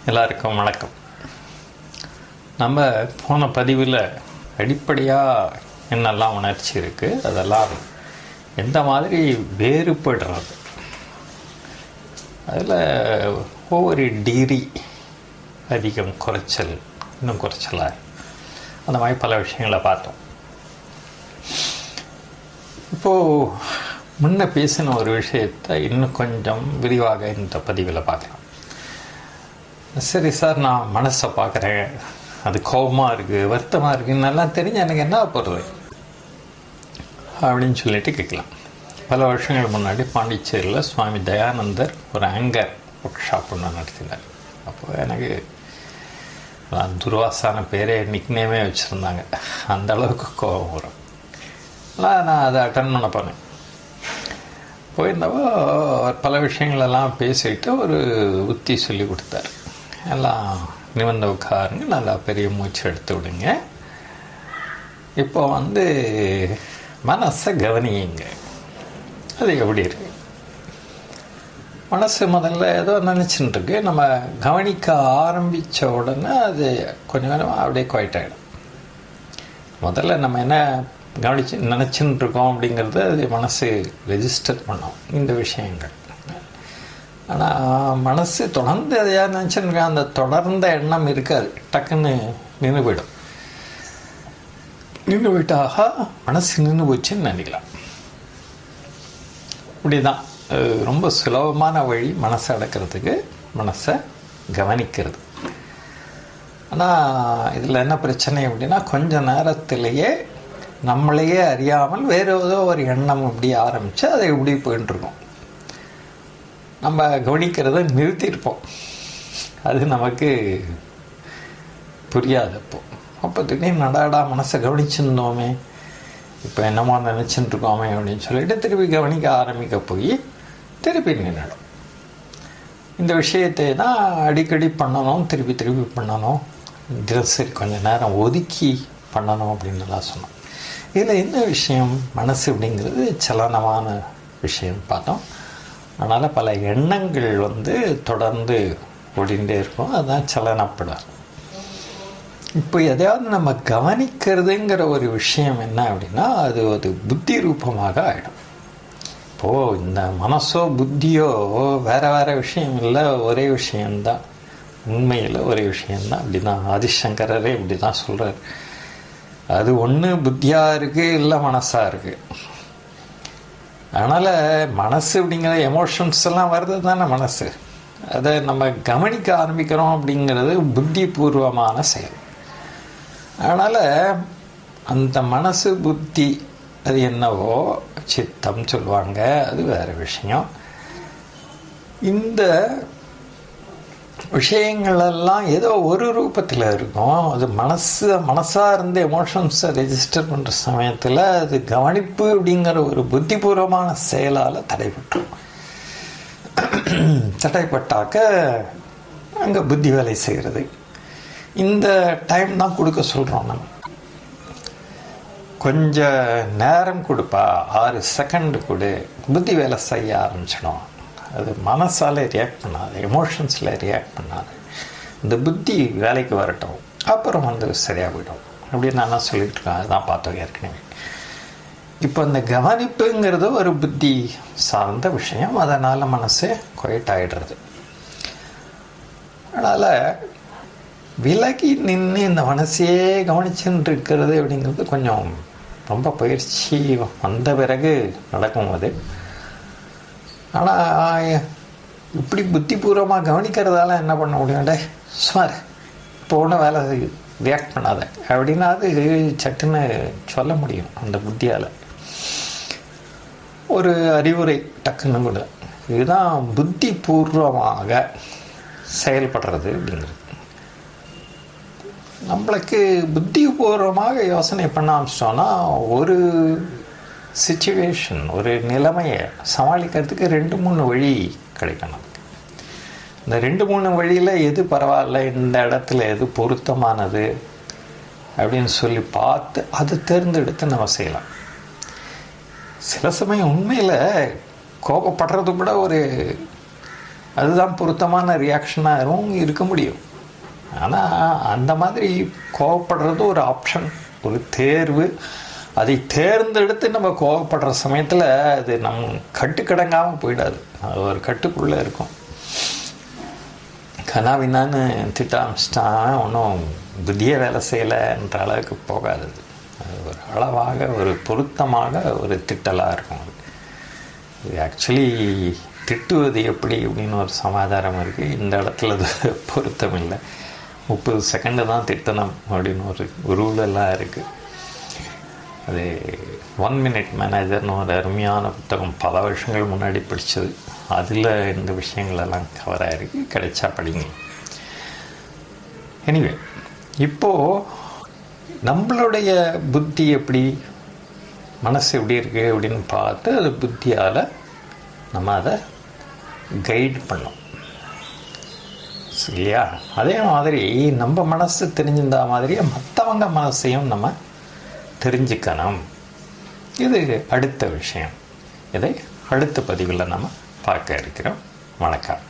எல்லாருக்கும் வணக்கம் நம்ம போன பதிவில் அடிப்படையாக என்னெல்லாம் உணர்ச்சி இருக்குது அதெல்லாம் எந்த மாதிரி வேறுபடுறது அதில் ஒவ்வொரு டிகிரி அதிகம் குறைச்சல் இன்னும் குறைச்சலாக அந்த மாதிரி பல விஷயங்களை பார்த்தோம் இப்போது முன்ன பேசின ஒரு விஷயத்தை இன்னும் கொஞ்சம் விரிவாக இந்த பதிவில் பார்க்கலாம் சரி சார் நான் மனசை பார்க்குறேன் அது கோபமாக இருக்குது வருத்தமாக இருக்குன்னு எல்லாம் தெரிஞ்சு எனக்கு என்ன போகிறது அப்படின்னு சொல்லிட்டு கேட்கலாம் பல வருஷங்கள் முன்னாடி பாண்டிச்சேரியில் சுவாமி தயானந்தர் ஒரு ஆங்கர் ஒர்க் ஷாப் ஒன்று நடத்தினார் அப்போ எனக்கு நான் துர்வாசான பேரே நிக்னேமே வச்சுருந்தாங்க அந்த அளவுக்கு கோபம் வரும் ஆனால் நான் அதை அட்டன் பண்ண போனேன் போயிருந்தப்போ பல விஷயங்களெல்லாம் பேசிட்டு ஒரு உத்தி சொல்லி கொடுத்தாரு எல்லாம் நிமிர்ந்த உட்காருங்க நல்லா பெரிய மூச்சு எடுத்து விடுங்க இப்போ வந்து மனசை கவனியுங்க அது எப்படி இருக்கு மனசு முதல்ல ஏதோ நினச்சின்னு இருக்கு நம்ம கவனிக்க ஆரம்பித்த உடனே அது கொஞ்சம் கொஞ்சமாக அப்படியே குவைட் ஆகிடும் முதல்ல நம்ம என்ன கவனிச்சு நினச்சின்னு இருக்கோம் அப்படிங்கிறத அது மனசு ரெஜிஸ்டர் பண்ணோம் இந்த விஷயங்கள் ஆனால் மனசு தொடர்ந்து எதையா நினச்சின்னு அந்த தொடர்ந்த எண்ணம் இருக்காது டக்குன்னு நின்று போயிடும் நின்று போயிட்டாக மனசு நின்று போச்சுன்னு நினைக்கலாம் இப்படிதான் ரொம்ப சுலபமான வழி மனசை அடக்கிறதுக்கு மனசை கவனிக்கிறது ஆனால் இதில் என்ன பிரச்சனை அப்படின்னா கொஞ்ச நேரத்திலேயே நம்மளையே அறியாமல் வேறு ஏதோ ஒரு எண்ணம் இப்படி ஆரம்பித்து அதை இப்படி போயிட்டுருக்கோம் நம்ம கவனிக்கிறத நிறுத்தியிருப்போம் அது நமக்கு புரியாது அப்போ அப்போ திடீர்னு நடாடா மனசை கவனிச்சிருந்தோமே இப்போ என்னமோ நினச்சிட்டு இருக்கோமே அப்படின்னு சொல்லிட்டு திருப்பி கவனிக்க ஆரம்பிக்க போய் திருப்பி நின்றுடும் இந்த விஷயத்தை தான் அடிக்கடி பண்ணணும் திருப்பி திருப்பி பண்ணணும் தினசரி கொஞ்சம் நேரம் ஒதுக்கி பண்ணணும் அப்படின்னுலாம் சொன்னோம் இதில் என்ன விஷயம் மனசு அப்படிங்கிறது சலனமான விஷயம் பார்த்தோம் அதனால் பல எண்ணங்கள் வந்து தொடர்ந்து ஓடிண்டே இருக்கும் அதுதான் சலனப்படாது இப்போ எதையாவது நம்ம கவனிக்கிறதுங்கிற ஒரு விஷயம் என்ன அப்படின்னா அது ஒரு புத்தி ரூபமாக ஆகிடும் இப்போது இந்த மனசோ புத்தியோ வேற வேற விஷயம் இல்லை ஒரே விஷயம்தான் உண்மையில் ஒரே விஷயம்தான் அப்படி தான் ஆதிசங்கரரே இப்படி தான் சொல்கிறார் அது ஒன்று புத்தியாக இருக்குது இல்லை மனசாக இருக்குது அதனால் மனசு அப்படிங்கிற எமோஷன்ஸ் எல்லாம் வர்றது தானே மனசு அதை நம்ம கவனிக்க ஆரம்பிக்கிறோம் அப்படிங்கிறது புத்தி பூர்வமான செயல் அதனால் அந்த மனசு புத்தி அது என்னவோ சித்தம் சொல்லுவாங்க அது வேறு விஷயம் இந்த விஷயங்களெல்லாம் ஏதோ ஒரு ரூபத்தில் இருக்கும் அது மனசு மனசாக இருந்து எமோஷன்ஸை ரெஜிஸ்டர் பண்ணுற சமயத்தில் அது கவனிப்பு அப்படிங்கிற ஒரு புத்திபூர்வமான செயலால் தடைபட்டுரும் தடைப்பட்டாக்க அங்கே புத்தி வேலை செய்கிறது இந்த டைம் தான் கொடுக்க சொல்கிறோம் நம்ம கொஞ்ச நேரம் கொடுப்பா ஆறு செகண்ட் கொடு புத்தி வேலை செய்ய ஆரம்பிச்சிடும் அது மனசால் ரியாக்ட் பண்ணாது எமோஷன்ஸில் ரியாக்ட் பண்ணாது இந்த புத்தி வேலைக்கு வரட்டும் அப்புறம் வந்து சரியாக போயிடும் அப்படின்னு நான் சொல்லிட்டு இருக்கேன் அதுதான் பார்த்தோம் ஏற்கனவே இப்போ இந்த கவனிப்புங்கிறது ஒரு புத்தி சார்ந்த விஷயம் அதனால் மனசு குவைட் ஆகிடுறது அதனால் விலகி நின்று இந்த மனசையே கவனிச்சுட்டு இருக்கிறது அப்படிங்கிறது கொஞ்சம் ரொம்ப பயிற்சி வந்த பிறகு நடக்கும் அது ஆனால் இப்படி புத்திபூர்வமாக கவனிக்கிறதால என்ன பண்ண முடியும் டே சுமார் போன வேலை ரியாக்ட் பண்ணாத அப்படின்னா அது சட்டுன்னு சொல்ல முடியும் அந்த புத்தியால் ஒரு அறிவுரை டக்குன்னு கூட இதுதான் புத்தி பூர்வமாக செயல்படுறது அப்படிங்கிறது நம்மளுக்கு புத்திபூர்வமாக யோசனை பண்ண ஆரம்பிச்சிட்டோன்னா ஒரு சுச்சுவேஷன் ஒரு நிலைமையை சமாளிக்கிறதுக்கு ரெண்டு மூணு வழி கிடைக்கும் நமக்கு இந்த ரெண்டு மூணு வழியில் எது பரவாயில்ல இந்த இடத்துல எது பொருத்தமானது அப்படின்னு சொல்லி பார்த்து அதை தேர்ந்தெடுத்து நம்ம செய்யலாம் சில சமயம் உண்மையில் கோபப்படுறது கூட ஒரு அதுதான் பொருத்தமான ரியாக்ஷனாகவும் இருக்க முடியும் ஆனால் அந்த மாதிரி கோவப்படுறது ஒரு ஆப்ஷன் ஒரு தேர்வு அதை தேர்ந்தெடுத்து நம்ம கோவப்படுற சமயத்தில் அது நம் கட்டுக்கடங்காமல் போயிடாது அது ஒரு கட்டுக்குள்ளே இருக்கும் கனாவினான்னு திட்ட ஆரம்பிச்சிட்டான் ஒன்றும் புத்திய வேலை செய்யலைன்ற அளவுக்கு போகாது அது. அது ஒரு அளவாக ஒரு பொருத்தமாக ஒரு திட்டலாக இருக்கும் அது இது ஆக்சுவலி திட்டுவது எப்படி அப்படின்னு ஒரு சமாதானம் இருக்குது இந்த இடத்துல அது பொருத்தம் இல்லை முப்பது செகண்டு தான் திட்டணும் அப்படின்னு ஒரு ரூல் எல்லாம் இருக்குது அது ஒன் மினிட் மேனேஜர்னு ஒரு அருமையான புத்தகம் பல வருஷங்கள் முன்னாடி படித்தது அதில் இந்த விஷயங்கள் எல்லாம் கவர் ஆகிருக்கு கிடைச்சா படிங்க எனிவே இப்போது நம்மளுடைய புத்தி எப்படி மனசு எப்படி இருக்கு அப்படின்னு பார்த்து அது புத்தியால் நம்ம அதை கைட் பண்ணோம் இல்லையா அதே மாதிரி நம்ம மனசு தெரிஞ்சிருந்த மாதிரியே மற்றவங்க மனசையும் நம்ம தெரிஞ்சுக்கணும் இது அடுத்த விஷயம் இதை அடுத்த பதிவில் நம்ம பார்க்க இருக்கிறோம் வணக்கம்